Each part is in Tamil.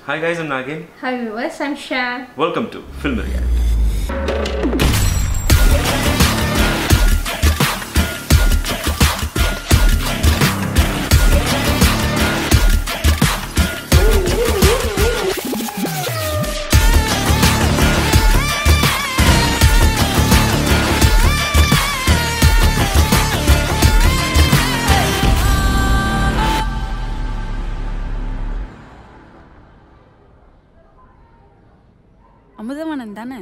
Hi guys, I'm Nagin. Hi viewers, I'm Shan. Welcome to Film React. Amudhavanan தானே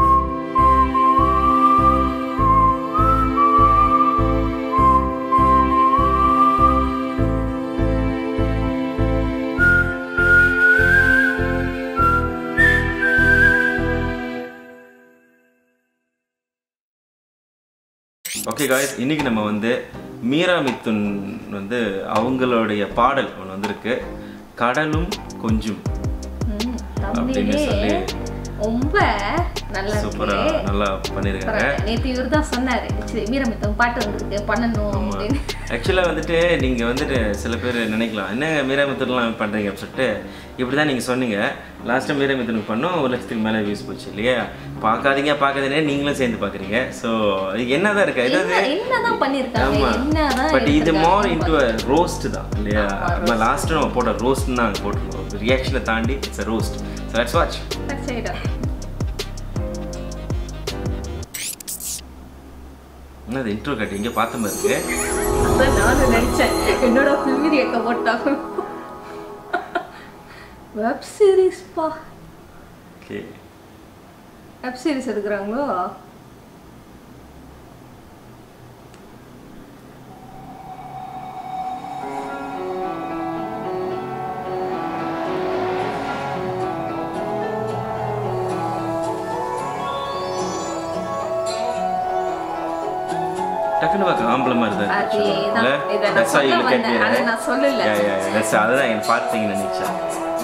ஓகே காய்ஸ் இன்னைக்கு நம்ம வந்து மீரா மித்துன் வந்து அவங்களுடைய பாடல் ஒன்று வந்திருக்கு கடலும் கொஞ்சம் ம், அப்படின்னு தமிழே சொல்லி ரொம்ப நல்லா சூப்பரா இருக்கு நல்லா பண்ணியிருக்காங்க நேற்று இவர் தான் சொன்னாரு சரி மீரமித்தம் பாட்டு வந்திருக்கு பண்ணணும் அப்படின்னு ஆக்சுவலாக வந்துட்டு நீங்கள் வந்துட்டு சில பேர் நினைக்கலாம் என்ன மீரா மித்துன்லாம் பண்ணுறீங்க அப்படின்னு சொல்லிட்டு இப்படி தான் நீங்கள் சொன்னீங்க லாஸ்ட் டைம் மீரா மித்துனுக்கு பண்ணோம் ஒரு லட்சத்துக்கு மேலே வியூஸ் போச்சு இல்லையா பார்க்காதீங்க பார்க்காதீங்க நீங்களும் சேர்ந்து பார்க்குறீங்க ஸோ என்ன தான் இருக்கு என்ன ஏதாவது என்னதான் பண்ணிருக்காங்க ஆமா என்னதான் பட் இது எடுத்திருக்காங்க? மோர் இன்டு ரோஸ்ட் தான் இல்லையா நம்ம லாஸ்ட் நம்ம போட்ட ரோஸ்ட் தான் அங்கே போட்டிருக்கோம் ரியாக்ஷனை தாண்டி it's roast so let's watch Let's say it. என்னது இன்ட்ரோ கட்டி இங்கே பார்த்த மாதிரி இருக்கு அதான் நானும் நினைச்சேன் என்னோட ஃபில்மி எக்க போட்டாங்க வெப் சீரிஸ் பா ஓகே வெப் சீரிஸ் எடுக்கிறாங்களோ டக்குனு பார்க்க ஆம்பளை மாதிரி தான் இருக்கு அதேதான். actually. இதை நான் That's why you சொல்ல look at வந்தேன். me, அதை right? நான் சொல்லல. Yeah, yeah, yeah. That's- அதுதான் எனக்கு பார்த்தீங்கன்னு நினைச்சேன்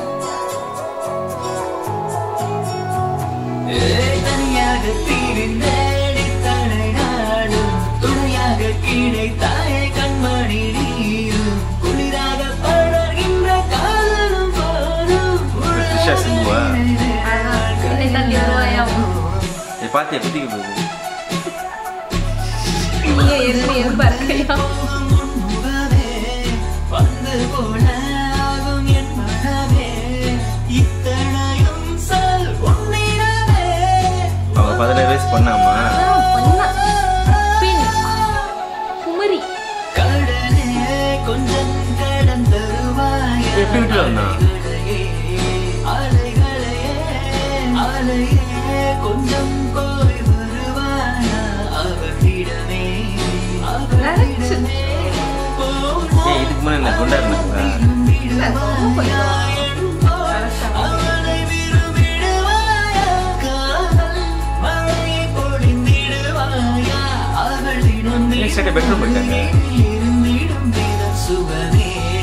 தனியாக தீர்ந்தேடி தலை நாடும் துணையாக கிடைத்தாயே கண்மணி நீரும் குளிராக படர்கின்ற காதலும் போதும் த்ரிஷா சிம்புவா என்னை தான் நிர்வாயம் இதை பார்த்து எப்படிக்கு போகுது நீயே இருந்து எதிர்பார்க்கையா முன்பவே வந்து போல ஆகும் என் மனமே இத்தனையும் சொல் உன்னிடமே அவங்க பதினேழு வயசு பண்ணாமா அதான் பண்ணா. பின் குமரி கடலே கொஞ்சம் கடந்தருவாயா எப்படி விட்டு வந்தான் அலைகளே அலையே கொஞ்சம் போய் வருவாயா அவளிடமே அவளிடமே ஏய் இதுக்கு முன்னாடி என்ன குண்டா இருந்தாங்களா இல்ல, ரொம்ப கொஞ்சம் கரெக்டா. அவனை விரும்பிடுவாயா காதல் மழை பொழிந்திடுவாயா அவளிடம் நெக்ஸ்ட் டே பெட்ரூம் போயிட்டாங்க இருந்திடும் தினம் சுகமே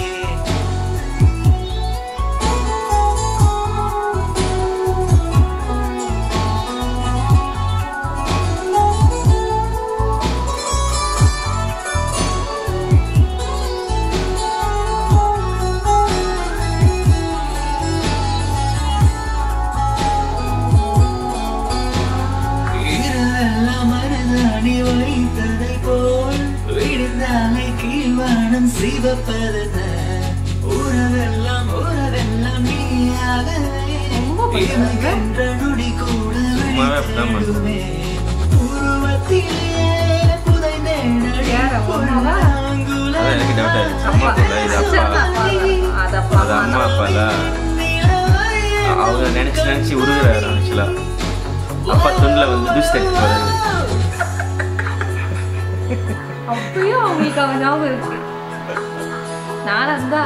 இரவெல்லாம் மருதாணி வைத்ததை போல் விடுந்தாலை கீழ்வானம் சிவப்பதன உறவெல்லாம் உறவெல்லாம் நீயாகவே ரொம்ப பிடிக்கும். இமைக்கின்ற நொடி கூட சும்மாவே அப்படிதான் பண்ணுது. விழித்திடுமே. உருவத்திலே புதைந்தேனடி யார் அவ அம்மாவா? பொன்னாங்குழல் அதான் எனக்கு டவுட் ஆயிடுச்சு அம்மா போல இது அப்பா அது அப்பா அது அம்மா அப்பால அவங்க நினைச்சு நினைச்சு உருகுறாரு ஆக்சுவலா அப்பா துண்ணில் வந்து ஜூஸ் எடுத்து வராரு அப்பயும் அவங்களுக்கு அவன் ஞாபகம் இருக்கு நானா இருந்தா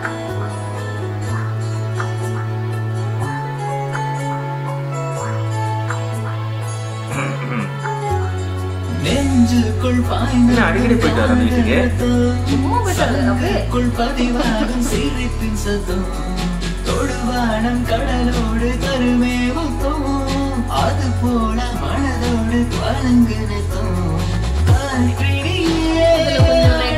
நெஞ்சுக்குள் பாய்ந்த என்ன அடிக்கடி போயிட்டு வர அந்த வீட்டுக்கு சும்மா போயிட்டாரு அப்படியே குள் பதிவாகும் சிரிப்பின் சத்தம் தொடுவானம் கடலோடு கருமே முத்தம் அது போல மனதோடு பழங்கு நித்தம் காற்றினியே இதுல கொஞ்சம்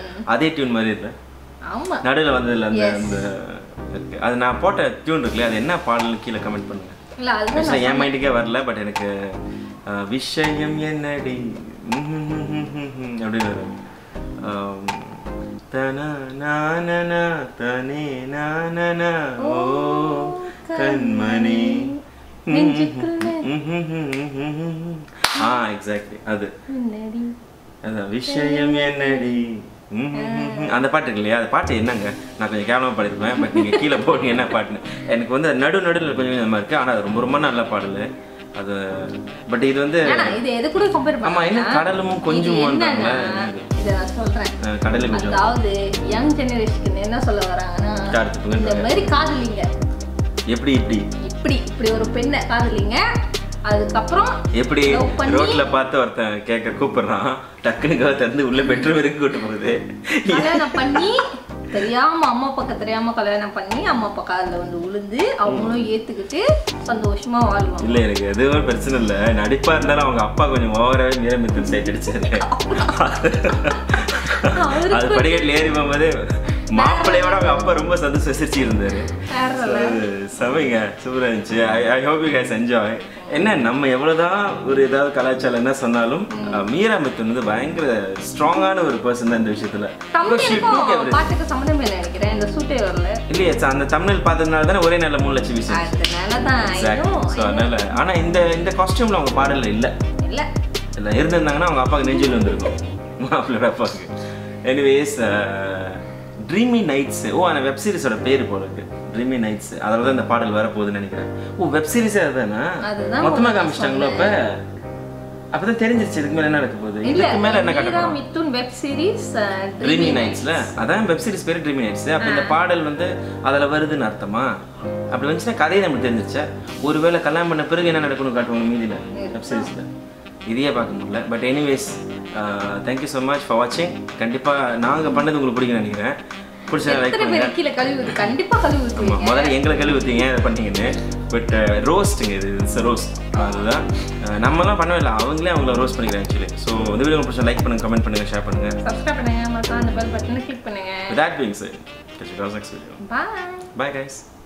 அதே டியூன் மாதிரி இல்லை ஆமா நடுவில் வந்ததுல அந்த Yes. அந்த இருக்கு அது நான் போட்ட டியூன் இருக்குல்ல அது என்ன பாடல்னு கீழே கமெண்ட் பண்ணுங்க இல்ல அதுதான் ஆக்சுவலாக என் மைண்டுக்கே வரல பட் எனக்கு அஹ், விஷயம் என்னடி ம்ஹும்ஹும்ஹும்ஹும் அப்படின்னு வரும் ஆம், தனா நானனா தனே நானனா ஓ கண்மணி ம்ஹும்ஹும்ஹும்ஹும். ஆ எக்ஸாக்ட்லி அது என்னடி? அதான் விஷயம் என்னடி ம்ஹும்ஹும்ஹும். அந்த பாட்டு இருக்கு இல்லையா அந்த பாட்டு என்னங்க நான் கொஞ்சம் கேவலமாக பாடிருப்பேன் பட் நீங்கள் கீழே போட்டு என்ன பாட்டுன்னு எனக்கு வந்து நடு நடுவில் கொஞ்சம் கொஞ்சம் மாதிரி இருக்கு ஆனால் அது ரொம்ப ரொம்ப நல்ல பாடல் அது பட் இது வந்து ஆனா, இது எது கூட compare ஆமா, என்ன பண்ணாங்கன்னா, கடலும் கொஞ்சம் இது ஓடுறாங்களே. என்னன்னா, இதை நான் சொல்றேன். அஹ், கடலே கொஞ்சம் அதாவது யங் ஜெனரேஷன் என்ன சொல்ல வராங்கன்னா கார்த்திக் இந்த மாதிரி காதலிங்க எப்படி இப்படி இப்படி இப்படி ஒரு பெண்ணை காதலிங்க அதுக்கப்புறம் எப்படி love பண்ணி ரோட்ல பார்த்து ஒருத்தன் கேட்க கூப்பிடுறான் டக்குனு கதை திறந்து உள்ள பெட்ரூம் வரைக்கும் கூட்டு போகுது கல்யாணம் பண்ணி தெரியாம அம்மா அப்பாக்கு தெரியாம கல்யாணம் பண்ணி அம்மா அப்பா காதுல வந்து விழுந்து அவங்களும் ஏத்துக்கிட்டு சந்தோஷமா வாழ்வாங்க இல்ல எனக்கு எதுவும் பிரச்சனை இல்ல நடிப்பா இருந்தாலும் அவங்க அப்பா கொஞ்சம் ஓவராகவே மீரமித்தன் சைட் அடிச்சாரு அவருக்கு அது படிக்கட்டில் ஏறி போகும்போது மாப்பிள்ளையோட அவங்க அப்பா ரொம்ப சந்தோஷம் சிரிச்சு இருந்தாரு வேற So, அது செமைங்க சூப்பராக இருந்துச்சு I I hope you guys enjoy என்ன நம்ம எவ்வளோதான் ஒரு ஏதாவது கலாச்சாரம் என்ன சொன்னாலும் அஹ், மீரா மித்தன் வந்து பயங்கர ஸ்ட்ராங்கான ஒரு பர்சன் தான் இந்த விஷயத்துல Because she took தமிழுக்கும் everything. பாட்டுக்கு சம்மந்தமே இல்லை நினைக்கிறேன் இந்த சூட்டே வரல இல்லையே ச- அந்த தமிழ் பார்த்ததுனால தானே ஒரே நல்ல மூணு லட்சம் விஷயம் அதனாலதான் எக்ஸாக்ட் ஸோ அதனால ஆனா இந்த இந்த காஸ்டியூம்ல அவங்க பாடல இல்ல இல்ல இல்லை இருந்திருந்தாங்கன்னா அவங்க அப்பாவுக்கு நெஞ்சில் வந்திருக்கும் மாப்பிள்ளோட அப்பாவுக்கு எனிவேஸ் ட்ரீமி நைட்ஸ் ஓ அந்த வெப் சீரிஸோட பேர் போல இருக்கு ட்ரீமி நைட்ஸ் அதில் தான் இந்த பாடல் வர போகுதுன்னு நினைக்கிறேன் ஓ வெப் சீரிஸே அதுதானா அதுதான் மொத்தமாக முதல்ல காமிச்சிட்டாங்களோ அப்போ அப்பதான் தெரிஞ்சிருச்சு இதுக்கு மேல என்ன நடக்க போகுது இதுக்கு மேல என்ன மீரா காட்டணும் மித்துன் வெப் சீரிஸ் ட்ரீமி நைட்ஸ்ல அதான் வெப் சீரிஸ் பேர் ட்ரீமி நைட்ஸ் அப்ப இந்த பாடல் வந்து அதுல வருதுன்னு அர்த்தமா அப்படி வந்துச்சுன்னா கதையை நமக்கு தெரிஞ்சிருச்சா ஒருவேளை கல்யாணம் பண்ண பிறகு என்ன நடக்கணும் காட்டுவாங்க மீதியில வெப் சீரிஸ்ல இதையே பார்க்க முடியல but anyways thank you so much for வாட்சிங் கண்டிப்பா நாங்க பண்ணது உங்களுக்கு பிடிக்கும்னு நினைக்கிறேன் பிடிச்சா லைக் எத்தனை பண்ணுங்க பேர் கீழே கழுவி ஊத்து கண்டிப்பா கழுவி ஆமா, ஊத்துவீங்க முதல்ல எங்களை கழுவி ஊற்றிங்க அதை பண்ணீங்கன்னு பட் ரோஸ்ட்டுங்க இது இட்ஸ் ரோஸ்ட் அதுதான் அஹ், நம்மலாம் பண்ணவே இல்லை அவங்களே அவங்கள ரோஸ்ட் பண்ணிக்கிறேன் ஆக்சுவலி ஸோ இந்த வீடியோ பிடிச்சா லைக் பண்ணுங்க கமெண்ட் பண்ணுங்க ஷேர் பண்ணுங்க சப்ஸ்கிரைப் பண்ணுங்க மறக்காம அந்த பெல் பட்டனை கிளிக் பண்ணுங்க With that being said, catch you guys next video. Bye Bye guys.